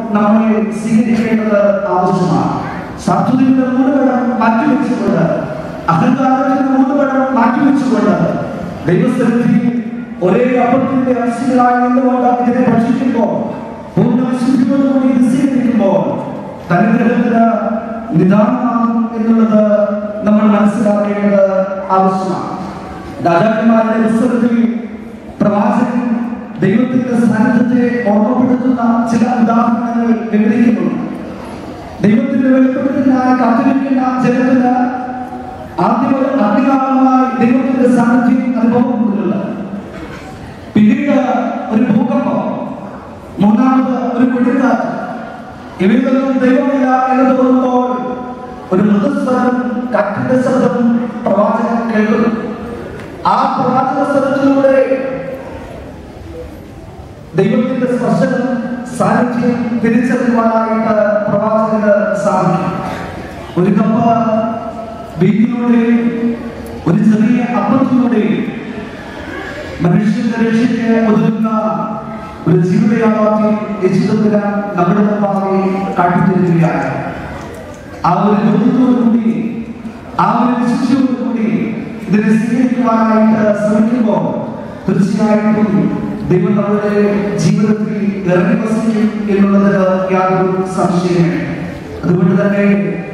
നമ്മൾ സ്വീകരിക്കേണ്ടത് ആവശ്യമാണ് സത്വത്തിന്റെ മൂടുപടം മാറ്റിവെച്ചുകൊണ്ട് അഹങ്കാരത്തിന്റെ മൂടുപടം മാറ്റിവെച്ചുകൊണ്ട് ദൈവസ്ഥലത്തിൽ ഒരേ അപ്പത്തിന്റെ അംശങ്ങളായി നിന്നുകൊണ്ട് ഇതിനെ ഭക്ഷിക്കുമ്പോൾ പൂർണ്ണ വിശുദ്ധിയോടുകൂടി ഇത് സ്വീകരിക്കുമ്പോൾ അനുഗ്രഹത്തിന് നിദാനമാകും എന്നുള്ളത് നമ്മൾ മനസ്സിലാക്കേണ്ടത് ആവശ്യമാണ് രാജാക്കന്മാരുടെ പുസ്തകത്തിൽ പ്രവാചകൻ ദൈവത്തിന്റെ സാന്നിധ്യത്തെ ഓർമ്മപ്പെടുത്തുന്ന ചില ഉദാഹരണങ്ങൾ വിവരിക്കുന്നുണ്ട് ദൈവത്തിന്റെ വെളിപ്പെടുത്തലിനായി കാത്തിരിക്കുന്ന ജനത്തിന് ആദ്യം ഒരു അഗ്നികാലമായി ദൈവത്തിന്റെ സാന്നിധ്യം അനുഭവപ്പെടുന്നില്ല പിന്നീട് ഒരു ഭൂകമ്പം മൂന്നാമത് ഒരു കൊടുങ്കാറ്റ് ഇവയിലൊന്നും ദൈവമില്ല എന്ന് തോന്നുമ്പോൾ ഒരു മൃദുസ്വരം കാറ്റിന്റെ ശബ്ദം പ്രവാചകൻ കേൾക്കുന്നു ആ പ്രവാചക സ്ഥലത്തിലൂടെ ദൈവത്തിന്റെ സ്പർശനം സാന്നിധ്യം തിരിച്ചറിയുവാനായിട്ട് പ്രവാചകന് സാധിക്കും ഒരു കപ്പ വീട്ടിലൂടെയും ഒരു ചെറിയ അപ്പത്തിലൂടെയും മനുഷ്യന്റെ രക്ഷയ്ക്ക് ഒതുങ്ങുന്ന ഒരു ജീവിതയാഥാർത്ഥ്യം യശുദ്ധത്തിന് നമ്മുടെ മുമ്പാകെ കാട്ടിത്തരികയാണ് ആ ഒരു ബോധ്യത്തോടുകൂടി ആ ഒരു വിശുദ്ധിയോടുകൂടി ഇതിനെ സ്വീകരിക്കുവാനായിട്ട് ശ്രമിക്കുമ്പോൾ തീർച്ചയായിട്ടും ദൈവം നമ്മുടെ ജീവിതത്തിൽ ഇറങ്ങി വസിക്കും എന്നുള്ളതിന് യാതൊരു സംശയമില്ല അതുകൊണ്ട് തന്നെ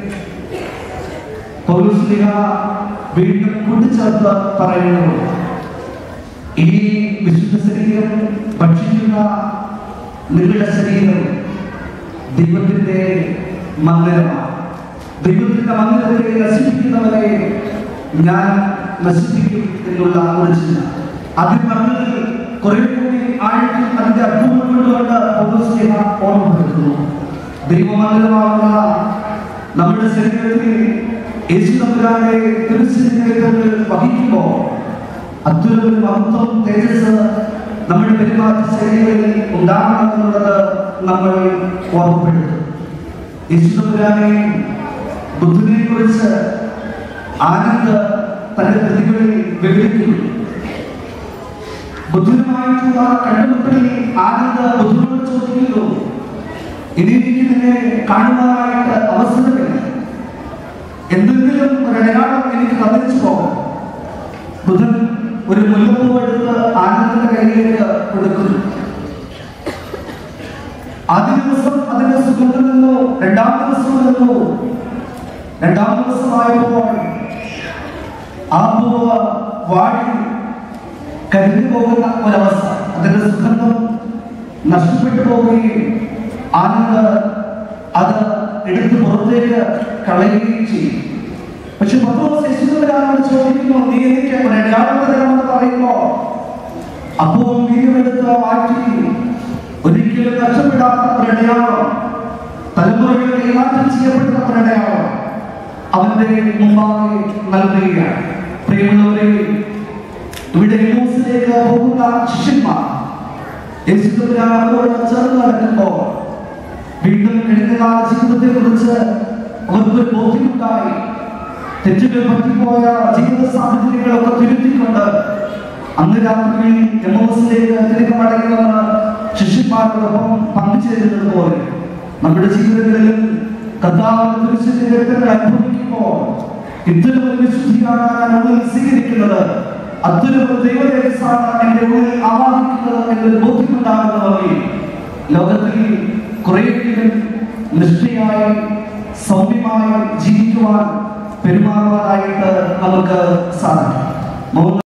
പൗരസ്ലിഹ വീണ്ടും കൂട്ടിച്ചേർത്ത് പറയുന്നു ഈ വിശുദ്ധ ശരീരം ഭക്ഷിക്കുന്ന നിങ്ങളുടെ ശരീരം ദൈവത്തിന്റെ മന്ദിരമാണ് ദൈവത്തിന്റെ മന്ദിരത്തെ നശിപ്പിക്കുന്നവരെ ഞാൻ നശിപ്പിക്കും എന്നുള്ള ഒരു ചിന്ത അതിൽ പറഞ്ഞതിൽ കുറെ കൂടി ആഴത്തിൽ അതിന്റെ അർത്ഥം കൊണ്ടുകൊണ്ട് പൗരസ്ലിഹ ഓർമ്മപ്പെടുത്തുന്നു ദൈവമന്ദിരമാകുന്ന നമ്മുടെ ശരീരത്തിൽ യേശു തമ്പുരാന്റെ തിരുശരീരങ്ങൾ വഹിക്കുമ്പോൾ അത്യുലൊരു മഹത്വം തേജസ് നമ്മുടെ പെരുമാറ്റ ശൈലികളിൽ ഉണ്ടാകണമെന്നുള്ളത് നമ്മൾ ഓർമ്മപ്പെടുത്തും യേശു തമ്പുരാനെ ബുദ്ധനെ കുറിച്ച് ആനന്ദ് തന്റെ കൃതികളിൽ വിവരിക്കുന്നു ബുദ്ധനുമായിട്ടുള്ള കണ്ടുമുട്ടലിൽ ആനന്ദ ബുദ്ധനോട് ചോദിക്കുന്നു ഇനി എനിക്ക് നിന്നെ കാണുവാനായിട്ട് അവസരമില്ല എന്തെങ്കിലും ഒരു അടയാളം എനിക്ക് തന്നിച്ചു പോകാം ബുധൻ ഒരു മുല്ലപ്പൂ എടുത്ത് ആനന്ദന്റെ കയ്യിലേക്ക് കൊടുക്കുന്നു ആദ്യ ദിവസം അതിന്റെ സുഗന്ധം നിന്നു രണ്ടാം ദിവസം നിന്നു രണ്ടാം ദിവസമായപ്പോൾ ആ പൂവ് വാടി കരിഞ്ഞു പോകുന്ന ഒരവസ്ഥ അതിന്റെ സുഗന്ധം നഷ്ടപ്പെട്ടു പോവുകയും ആനന്ദ് അത് എടുത്ത് പുറത്തേക്ക് കളയുകയും ചെയ്യും പക്ഷെ പത്ത് ദിവസം യേശുദാനോട് ചോദിക്കുന്നു നീ എനിക്ക് ഒരു അടയാളം തരണമെന്ന് പറയുമ്പോ അപ്പവും വീണ്ടുമെടുത്ത് മാറ്റി ഒരിക്കലും നഷ്ടപ്പെടാത്ത ഒരു അടയാളം തലമുറകൾ കൈമാറ്റം ചെയ്യപ്പെടുന്ന ഒരു അടയാളം അവന്റെ മുമ്പാകെ നൽകുകയാണ് പ്രിയമുള്ളവരെ ഇവിടെ ന്യൂസിലേക്ക് പോകുന്ന ശിഷ്യന്മാർ യേശുദാനോട് ചേർന്ന് നടക്കുമ്പോൾ വീണ്ടും കഴിഞ്ഞകാല ജീവിതത്തെ കുറിച്ച് അവർക്കൊരു ബോധ്യമുണ്ടായി തെറ്റുകൾ പറ്റിപ്പോയ ജീവിത സാഹചര്യങ്ങളൊക്കെ തിരുത്തിക്കൊണ്ട് അന്ന് രാത്രിയിൽ എമോസിലേക്ക് തിരികെ മടങ്ങുമെന്ന് ശിഷ്യന്മാരോടൊപ്പം പങ്കുചേരുന്നത് പോലെ നമ്മുടെ ജീവിതങ്ങളിലും കർത്താവിന്റെ ദൃശ്യത്തിന്റെ രക്തങ്ങൾ അനുഭവിക്കുമ്പോൾ ഇത്തരം ഒരു വിശുദ്ധിയാണ് ഞാൻ ഉള്ളിൽ സ്വീകരിക്കുന്നത് അത്തരം ഒരു ദൈവദേശമാണ് എന്റെ ഉള്ളിൽ ആവാഹിക്കുന്നത് എന്നൊരു ബോധ്യമുണ്ടാകുന്ന വഴി ലോകത്തിൽ കുറേയെങ്കിലും നിഷ്ഠയായി സൗമ്യമായി ജീവിക്കുവാൻ പെരുമാറുവാനായിട്ട്